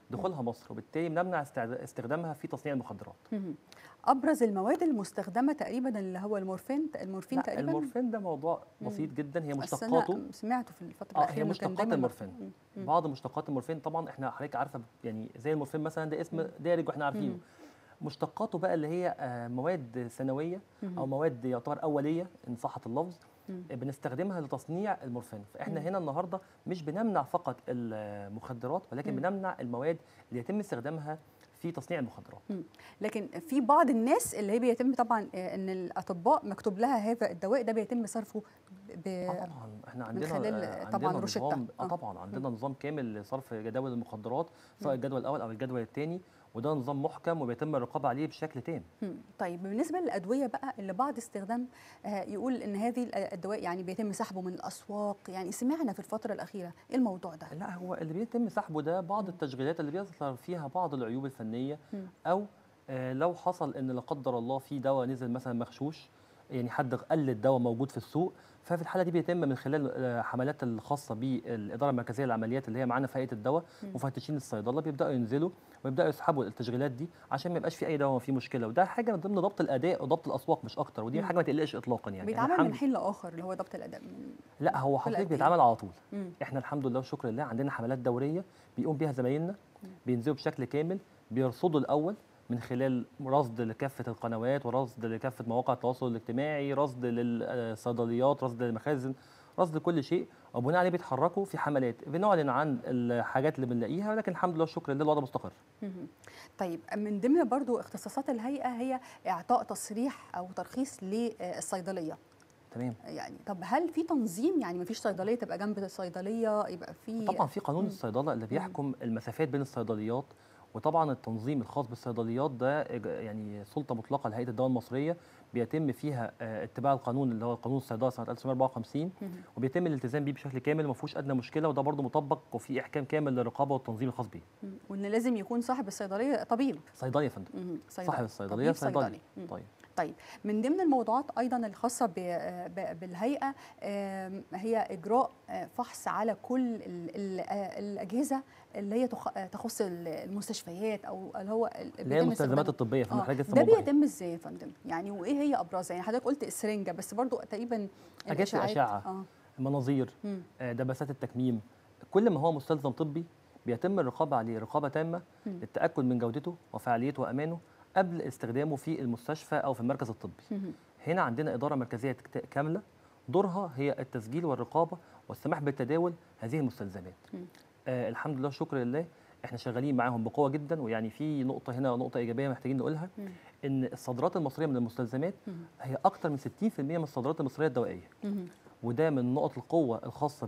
دخولها مصر وبالتالي بنمنع استعد- استخدامها في تصنيع المخدرات مهم. ابرز المواد المستخدمه تقريبا اللي هو المورفين المورفين لا تقريبا المورفين ده موضوع مم. بسيط جدا هي أصل مشتقاته أنا سمعته في الفتره اه الاخيره هي إنه كان مشتقات دايماً المورفين مم. مم. بعض مشتقات المورفين طبعا احنا حضرتك عارفه يعني زي المورفين مثلا ده اسم دارج واحنا عارفينه مم. مشتقاته بقى اللي هي آه، مواد ثانويه او مواد يعتبر اوليه ان صحت اللفظ مم. آه، بنستخدمها لتصنيع المورفين فاحنا مم. هنا النهارده مش بنمنع فقط المخدرات ولكن مم. بنمنع المواد اللي يتم استخدامها في تصنيع المخدرات لكن في بعض الناس اللي هي بيتم طبعا آه، ان الاطباء مكتوب لها هذا الدواء ده بيتم صرفه ب... اه طبعا احنا عندنا خلال آه، طبعاً عندنا روشتة. نظام اه آه. طبعا عندنا نظام كامل لصرف جداول المخدرات سواء الجدول الاول او الجدول الثاني وده نظام محكم وبيتم الرقابه عليه بشكل تام مم. طيب بالنسبه للادويه بقى اللي بعض استخدام آه، يقول ان هذه ال- الدواء يعني بيتم سحبه من الاسواق يعني سمعنا في الفتره الاخيره ايه الموضوع ده لا هو اللي بيتم سحبه ده بعض التشغيلات اللي بيظهر فيها بعض العيوب الفنيه مم. او آه، لو حصل ان لا قدر الله في دواء نزل مثلا مغشوش يعني حد قلد دواء موجود في السوق ففي الحاله دي بيتم من خلال آه، حملات الخاصه بالاداره المركزيه للعمليات اللي هي معانا في هيئه الدواء مم. مفتشين الصيدله بيبداوا ينزلوا ويبداوا يسحبوا التشغيلات دي عشان ما يبقاش في اي دواء فيه مشكله وده حاجه من ضمن ضبط الاداء وضبط الاسواق مش اكتر ودي مم. حاجه ما تقلقش اطلاقا يعني إحنا بيتعمل من الحمد- حين لاخر اللي هو ضبط الاداء من لا هو كل حضرتك قد إيه؟ بيتعمل على طول مم. احنا الحمد لله والشكر لله عندنا حملات دوريه بيقوم بيها زمايلنا بينزلوا بشكل كامل بيرصدوا الاول من خلال رصد لكافه القنوات ورصد لكافه مواقع التواصل الاجتماعي رصد للصيدليات رصد للمخازن رصد كل شيء وبناء عليه بيتحركوا في حملات بنعلن عن الحاجات اللي بنلاقيها ولكن الحمد لله والشكر لله الوضع مستقر مهم. طيب من ضمن برضو اختصاصات الهيئه هي اعطاء تصريح او ترخيص للصيدليه تمام يعني طب هل في تنظيم يعني ما فيش صيدليه تبقى جنب الصيدليه يبقى في طبعا في قانون مم. الصيدله اللي بيحكم المسافات بين الصيدليات وطبعا التنظيم الخاص بالصيدليات ده إج- يعني سلطه مطلقه لهيئه الدواء المصريه بيتم فيها آه، اتباع القانون اللي هو قانون الصيدله سنه 1954 مهم. وبيتم الالتزام بيه بشكل كامل وما فيهوش ادنى مشكله وده برضه مطبق وفي احكام كامل للرقابه والتنظيم الخاص بيه مم. وان لازم يكون صاحب الصيدليه طبيب صيدليه يا فندم مهم. صيدلي. صاحب الصيدليه طبيب صيدلي صيدلي. مم. طيب طيب من ضمن الموضوعات ايضا الخاصه ب- ب- بالهيئه آم، هي اجراء آه، فحص على كل ال- ال- آه، الاجهزه اللي هي تخ- آه، تخص ال- المستشفيات او اللي هو ال- اللي هي بيتم المستلزمات استخدامها. الطبيه فانا آه، حضرتك لسه ده موضح. بيتم ازاي يا فندم يعني وايه هي ابرزها يعني حضرتك قلت السرنجه بس برضو تقريبا أجهزة الإشاعات- الأشعة. اه مناظير مم. آه، دباسات التكميم كل ما هو مستلزم طبي بيتم الرقابه عليه رقابه تامه مم. للتاكد من جودته وفعاليته وامانه قبل استخدامه في المستشفى او في المركز الطبي مهم. هنا عندنا اداره مركزيه تك- كامله دورها هي التسجيل والرقابه والسماح بالتداول هذه المستلزمات مم. آه الحمد لله والشكر لله احنا شغالين معاهم بقوه جدا ويعني في نقطه هنا نقطه ايجابيه محتاجين نقولها مم. ان الصادرات المصريه من المستلزمات مم. هي اكثر من 60% من الصادرات المصريه الدوائيه مهم. وده من نقط القوه الخاصه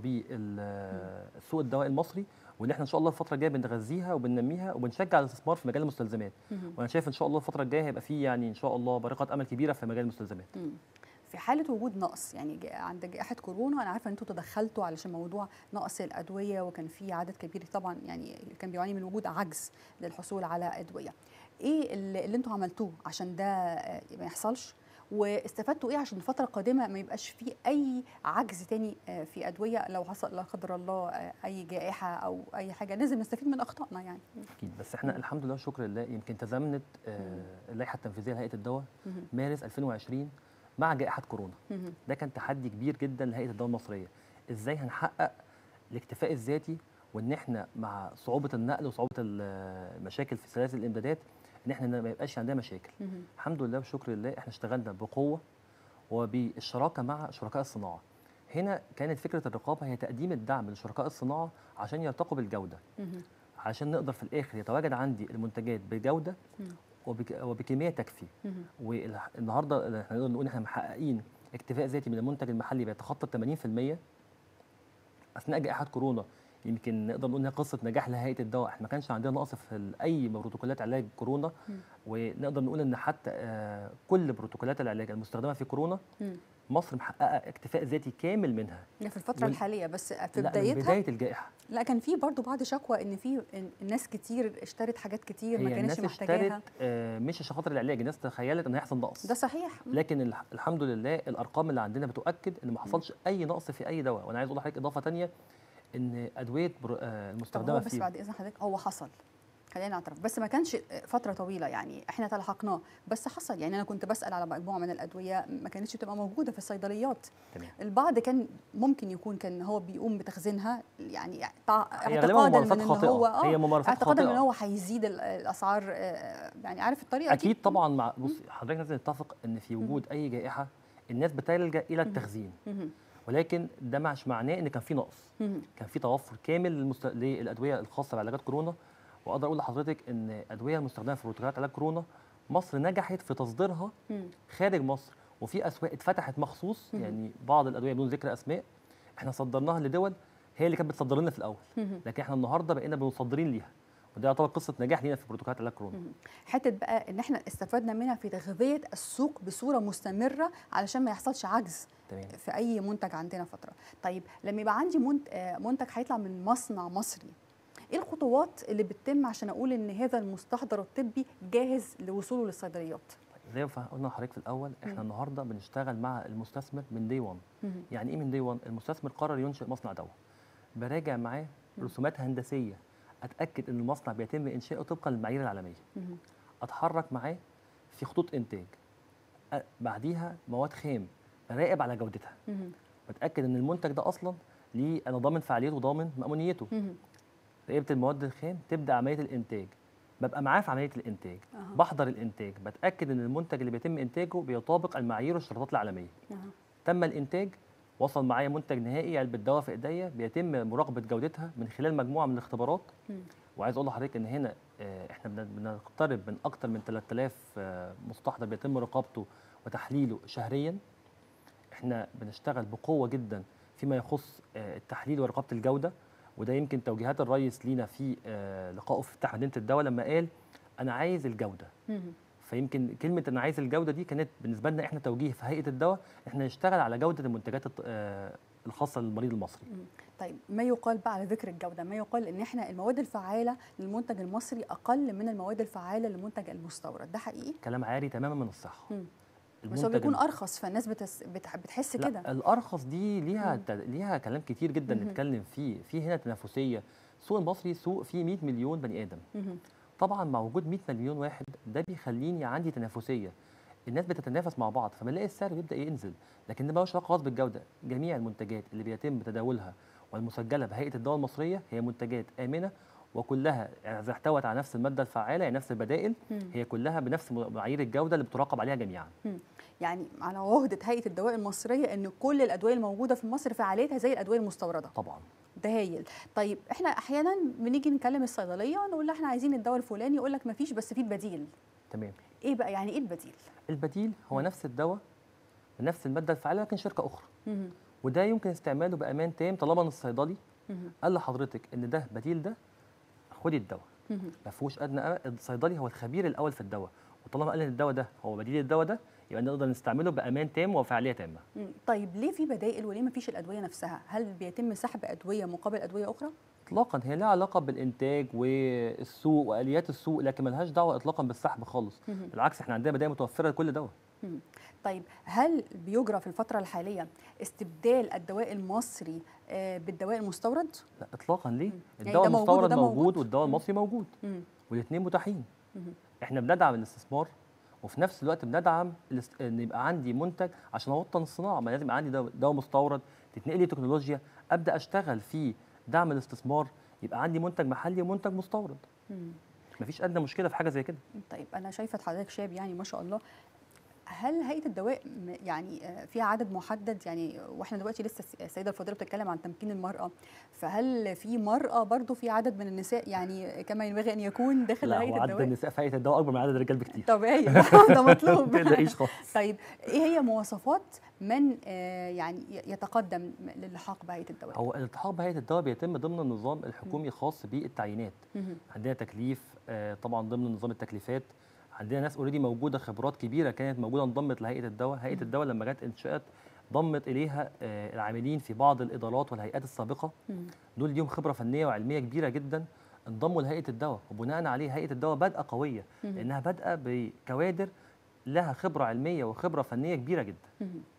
بالسوق الدواء المصري واللي احنا ان شاء الله الفتره الجايه بنغذيها وبننميها وبنشجع الاستثمار في مجال المستلزمات مهم. وانا شايف ان شاء الله الفتره الجايه هيبقى في يعني ان شاء الله بارقه امل كبيره في مجال المستلزمات مم. في حالة وجود نقص يعني جا- عند جائحة كورونا أنا عارفة أن أنتوا تدخلتوا علشان موضوع نقص الأدوية وكان في عدد كبير طبعا يعني كان بيعاني من وجود عجز للحصول على أدوية. إيه اللي, اللي أنتوا عملتوه عشان ده آه، ما يحصلش؟ واستفدتوا ايه عشان الفتره القادمه ما يبقاش في اي عجز تاني آه، في ادويه لو حصل لا قدر الله آه، اي جائحه او اي حاجه لازم نستفيد من اخطائنا يعني اكيد بس احنا الحمد لله والشكر لله يمكن تزامنت آه، اللائحه التنفيذيه لهيئه الدواء مهم. مارس 2020 مع جائحه كورونا مهم. ده كان تحدي كبير جدا لهيئه الدواء المصريه ازاي هنحقق الاكتفاء الذاتي وان احنا مع صعوبه النقل وصعوبه ال- المشاكل في سلاسل الامدادات ان احنا ما يبقاش عندنا مشاكل مهم. الحمد لله والشكر لله احنا اشتغلنا بقوه وبالشراكه مع شركاء الصناعه هنا كانت فكره الرقابه هي تقديم الدعم لشركاء الصناعه عشان يرتقوا بالجوده مهم. عشان نقدر في الاخر يتواجد عندي المنتجات بجوده مم. وبك وبكميه تكفي مهم. والنهارده احنا نقدر نقول احنا محققين اكتفاء ذاتي من المنتج المحلي بيتخطى 80% اثناء جائحه كورونا يمكن نقدر نقول انها قصه نجاح لهيئه الدواء احنا ما كانش عندنا نقص في ال- اي بروتوكولات علاج كورونا مم. ونقدر نقول ان حتى آه، كل بروتوكولات العلاج المستخدمه في كورونا مم. مصر محققه اكتفاء ذاتي كامل منها ده في الفتره وال- الحاليه بس في لا من بدايتها بدايه الجائحه لا كان في برضو بعض شكوى ان في إن الناس كتير اشترت حاجات كتير ما هي كانتش الناس محتاجاها اشترت آه، مش عشان خاطر العلاج الناس تخيلت ان هيحصل نقص ده صحيح مم. لكن الح- الحمد لله الارقام اللي عندنا بتؤكد ان ما حصلش اي نقص في اي دواء وانا عايز اقول لحضرتك اضافه تانية ان ادويه برو- آه، طب المستخدمه هو بس في بعد اذن حضرتك هو حصل خلينا نعترف بس ما كانش فتره طويله يعني احنا تلحقناه بس حصل يعني انا كنت بسال على مجموعه من الادويه ما كانتش بتبقى موجوده في الصيدليات تمام البعض كان ممكن يكون كان هو بيقوم بتخزينها يعني تع- هي غالبا اعتقادا ممارسات من ان خاطئه هو اه هي ممارسات اعتقادا خاطئه ان هو هيزيد ال- الاسعار آه، يعني عارف الطريقه دي اكيد طبعا مع بص حضرتك لازم نتفق ان في وجود اي جائحه الناس بتلجا الى التخزين مهم. ولكن ده مش معناه ان كان في نقص مهم. كان في توفر كامل للمست... للادويه الخاصه بعلاجات كورونا واقدر اقول لحضرتك ان الادويه المستخدمه في بروتوكولات علاج كورونا مصر نجحت في تصديرها مم. خارج مصر وفي اسواق اتفتحت مخصوص مهم. يعني بعض الادويه بدون ذكر اسماء احنا صدرناها لدول هي اللي كانت بتصدر لنا في الاول مهم. لكن احنا النهارده بقينا مصدرين ليها وده يعتبر قصه نجاح لينا في بروتوكولات علاج كورونا مهم. حته بقى ان احنا استفدنا منها في تغذيه السوق بصوره مستمره علشان ما يحصلش عجز تمام في اي منتج عندنا فتره طيب لما يبقى عندي منت- آه، منتج هيطلع من مصنع مصري ايه الخطوات اللي بتتم عشان اقول ان هذا المستحضر الطبي جاهز لوصوله للصيدليات زي ما قلنا لحضرتك في الاول احنا مم. النهارده بنشتغل مع المستثمر من دي 1 مهم. يعني ايه من دي 1 المستثمر قرر ينشئ مصنع دواء براجع معاه رسومات هندسيه اتاكد ان المصنع بيتم انشائه طبقا للمعايير العالميه مهم. اتحرك معاه في خطوط انتاج أ- بعديها مواد خام براقب على جودتها مهم. بتاكد ان المنتج ده اصلا ليه انا ضامن فعاليته وضامن مامونيته مهم. راقبه المواد الخام تبدا عمليه الانتاج ببقى معاه في عمليه الانتاج أها. بحضر الانتاج بتاكد ان المنتج اللي بيتم انتاجه بيطابق المعايير والشروطات العالميه أها. تم الانتاج وصل معايا منتج نهائي علبه دواء في ايديا بيتم مراقبه جودتها من خلال مجموعه من الاختبارات مم. وعايز اقول لحضرتك ان هنا آه، احنا بن- بنقترب من اكتر من 3000 آه، مستحضر بيتم رقابته وتحليله شهريا احنا بنشتغل بقوه جدا فيما يخص آه، التحليل ورقابه الجوده وده يمكن توجيهات الرئيس لينا في آه، لقائه في افتتاح مدينه الدواء لما قال انا عايز الجوده مهم. فيمكن كلمه انا عايز الجوده دي كانت بالنسبه لنا احنا توجيه في هيئه الدواء احنا نشتغل على جوده المنتجات الط- آه، الخاصه للمريض المصري طيب ما يقال بقى على ذكر الجوده ما يقال ان احنا المواد الفعاله للمنتج المصري اقل من المواد الفعاله للمنتج المستورد ده حقيقي كلام عاري تماما من الصحه مم. بس هو المنتج بيكون الم- ارخص فالناس بتس... بت... بتحس لا كده الارخص دي ليها مم. ت... ليها كلام كتير جدا مهم. نتكلم فيه في هنا تنافسيه السوق المصري سوق فيه 100 مليون بني ادم مهم. طبعا مع وجود 100 مليون واحد ده بيخليني عندي تنافسيه الناس بتتنافس مع بعض فبنلاقي السعر بيبدا ينزل لكن ده ملوش علاقه خالص بالجوده جميع المنتجات اللي بيتم تداولها والمسجله بهيئه الدواء المصريه هي منتجات امنه وكلها اذا احتوت على نفس الماده الفعاله يعني نفس البدائل مم. هي كلها بنفس معايير الجوده اللي بتراقب عليها جميعا يعني على عهده هيئه الدواء المصريه ان كل الادويه الموجوده في مصر فعاليتها زي الادويه المستورده طبعا ده هايل طيب احنا احيانا بنيجي نكلم الصيدليه نقول لها احنا عايزين الدواء الفلاني يقول لك ما فيش بس في البديل تمام ايه بقى يعني ايه البديل البديل هو نفس الدواء بنفس الماده الفعاله لكن شركه اخرى مهم. وده يمكن استعماله بامان تام طالما ان الصيدلي مهم. قال لحضرتك ان ده بديل ده خدي الدواء مهم. ما فيهوش ادنى أمل. الصيدلي هو الخبير الاول في الدواء وطالما قال ان الدواء ده هو بديل الدواء ده يبقى نقدر نستعمله بامان تام وفعاليه تامه مم. طيب ليه في بدائل وليه ما فيش الادويه نفسها هل بيتم سحب ادويه مقابل ادويه اخرى اطلاقا هي لها علاقه بالانتاج والسوق واليات السوق لكن ملهاش دعوه اطلاقا بالسحب خالص مهم. بالعكس احنا عندنا بدائل متوفره لكل دواء مم. طيب هل بيجرى في الفتره الحاليه استبدال الدواء المصري آه، بالدواء المستورد لا اطلاقا ليه يعني الدواء ده موجود المستورد وده موجود, موجود؟ والدواء مم. المصري موجود مم. والاثنين متاحين مهم. احنا بندعم الاستثمار وفي نفس الوقت بندعم الاست... ان يبقى عندي منتج عشان اوطن الصناعه ما لازم يبقى عندي دواء دواء مستورد تتنقل لي تكنولوجيا ابدا اشتغل في دعم الاستثمار يبقى عندي منتج محلي ومنتج مستورد مم. مفيش ادنى مشكله في حاجه زي كده طيب انا شايفه حضرتك شاب يعني ما شاء الله هل هيئه الدواء م- يعني آه، فيها عدد محدد يعني واحنا دلوقتي لسه الس- السيده الفاضله بتتكلم عن تمكين المراه فهل في مراه برضو في عدد من النساء يعني كما ينبغي ان يكون داخل لا هيئه هو عدد الدواء النساء في هيئه الدواء اكبر من عدد الرجال بكتير طبيعي ده مطلوب ما تلاقيش خالص طيب ايه هي مواصفات من آه، يعني ي- يتقدم للحاق بهيئه الدواء هو الالتحاق بهيئه الدواء بيتم ضمن النظام الحكومي الخاص بالتعيينات مهم. عندنا تكليف آه، طبعا ضمن نظام التكليفات عندنا ناس اوريدي موجوده خبرات كبيره كانت موجوده انضمت لهيئه الدواء هيئه الدواء لما جت انشات ضمت اليها آه، العاملين في بعض الادارات والهيئات السابقه مم. دول ليهم خبره فنيه وعلميه كبيره جدا انضموا لهيئه الدواء وبناء عليه هيئه الدواء بادئه قويه مم. لانها بادئه بكوادر لها خبره علميه وخبره فنيه كبيره جدا مهم.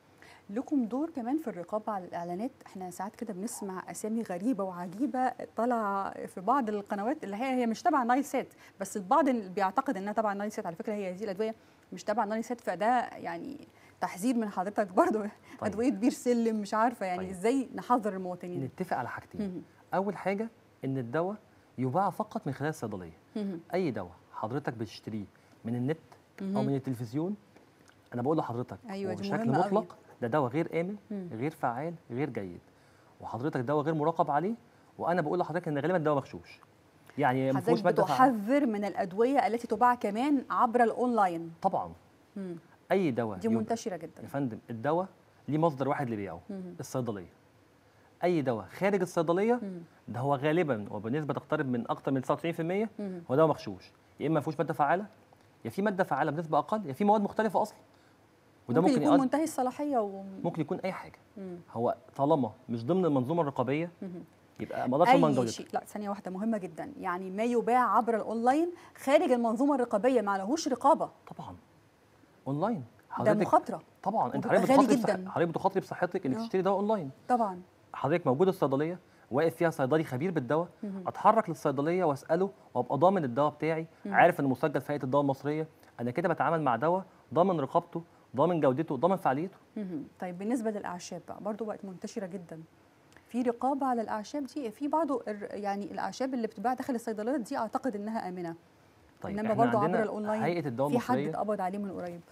لكم دور كمان في الرقابه على الاعلانات احنا ساعات كده بنسمع اسامي غريبه وعجيبه طالعه في بعض القنوات اللي هي هي مش تبع نايل سات بس البعض اللي بيعتقد انها تبع نايل سات على فكره هي هذه الادويه مش تبع نايل سات فده يعني تحذير من حضرتك برضو طيب. ادويه بير سلم مش عارفه يعني طيب. ازاي نحذر المواطنين نتفق على حاجتين اول حاجه ان الدواء يباع فقط من خلال الصيدليه اي دواء حضرتك بتشتريه من النت او من التلفزيون انا بقول لحضرتك أيوة بشكل مطلق ده دواء غير امن مم. غير فعال غير جيد وحضرتك دواء غير مراقب عليه وانا بقول لحضرتك ان غالبا الدواء مغشوش يعني ما فيهوش ماده بتحذر من الادويه التي تباع كمان عبر الاونلاين طبعا مم. اي دواء دي منتشره جدا يا فندم الدواء ليه مصدر واحد لبيعه الصيدليه اي دواء خارج الصيدليه مم. ده هو غالبا وبنسبه تقترب من اكثر من 99% هو دواء مغشوش يا اما ما فيهوش ماده فعاله يا في ماده فعاله بنسبه اقل يا في مواد مختلفه اصلا وده ممكن, ممكن يكون منتهي الصلاحيه و... ممكن يكون اي حاجه مم. هو طالما مش ضمن المنظومه الرقابيه مم. يبقى ما اقدرش اضمن جودته لا ثانيه واحده مهمه جدا يعني ما يباع عبر الاونلاين خارج المنظومه الرقابيه ما لهوش رقابه طبعا اونلاين ده مخاطره طبعا انت حضرتك بتخاطري جدا حضرتك بتخاطري بصحتك انك تشتري دواء اونلاين طبعا حضرتك موجود الصيدليه واقف فيها صيدلي خبير بالدواء اتحرك للصيدليه واساله وابقى ضامن الدواء بتاعي مم. عارف انه مسجل في هيئه الدواء المصريه انا كده بتعامل مع دواء ضامن رقابته ضامن جودته ضامن فعاليته طيب بالنسبه للاعشاب بقى برضه بقت منتشره جدا في رقابه على الاعشاب دي في بعض يعني الاعشاب اللي بتتباع داخل الصيدليات دي اعتقد انها امنه طيب انما برضه عبر الاونلاين هيئه الدواء في حد اتقبض عليه من قريب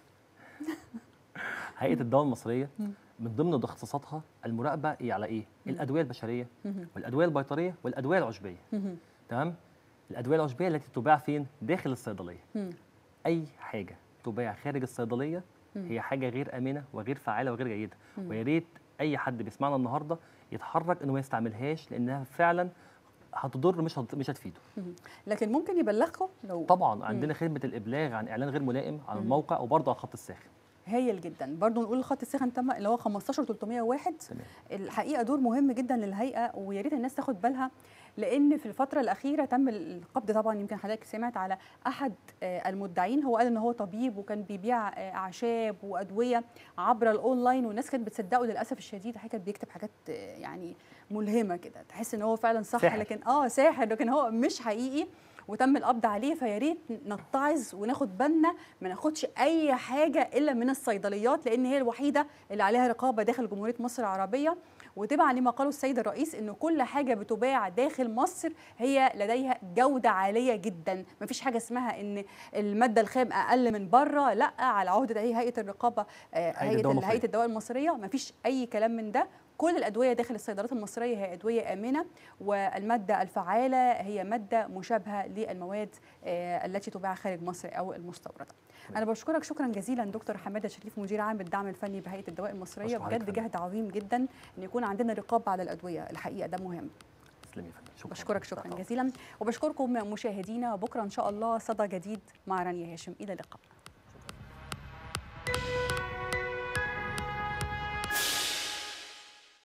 هيئه الدواء المصريه من ضمن اختصاصاتها المراقبه على ايه؟ الادويه البشريه والادويه البيطريه والادويه العشبيه تمام؟ الادويه العشبيه التي تباع فين؟ داخل الصيدليه اي حاجه تباع خارج الصيدليه هي حاجه غير امنه وغير فعاله وغير جيده ويا ريت اي حد بيسمعنا النهارده يتحرك انه ما يستعملهاش لانها فعلا هتضر مش هت... مش هتفيده لكن ممكن يبلغكم لو طبعا عندنا خدمه الابلاغ عن اعلان غير ملائم على الموقع وبرضه على الخط الساخن هايل جدا برضو نقول الخط السخن تم اللي هو 15301 الحقيقه دور مهم جدا للهيئه ويا ريت الناس تاخد بالها لان في الفتره الاخيره تم القبض طبعا يمكن حضرتك سمعت على احد المدعين هو قال ان هو طبيب وكان بيبيع اعشاب وادويه عبر الاونلاين والناس كانت بتصدقه للاسف الشديد حاجه كان بيكتب حاجات يعني ملهمه كده تحس ان هو فعلا صح ساحر. لكن اه ساحر لكن هو مش حقيقي وتم القبض عليه فيا ريت نتعظ وناخد بالنا ما ناخدش اي حاجه الا من الصيدليات لان هي الوحيده اللي عليها رقابه داخل جمهوريه مصر العربيه وتبعا لما قاله السيد الرئيس انه كل حاجه بتباع داخل مصر هي لديها جوده عاليه جدا ما فيش حاجه اسمها ان الماده الخام اقل من بره لا على عهده هيئه الرقابه هيئه هيئه الدواء المصريه ما فيش اي كلام من ده كل الادويه داخل الصيدليات المصريه هي ادويه امنه والماده الفعاله هي ماده مشابهه للمواد التي تباع خارج مصر او المستورده. انا بشكرك شكرا جزيلا دكتور حماده شريف مدير عام الدعم الفني بهيئه الدواء المصريه بجد جهد عظيم جدا ان يكون عندنا رقابه على الادويه الحقيقه ده مهم. شكرا بشكرك شكرا جزيلا وبشكركم مشاهدينا بكره ان شاء الله صدى جديد مع رانيا هاشم الى اللقاء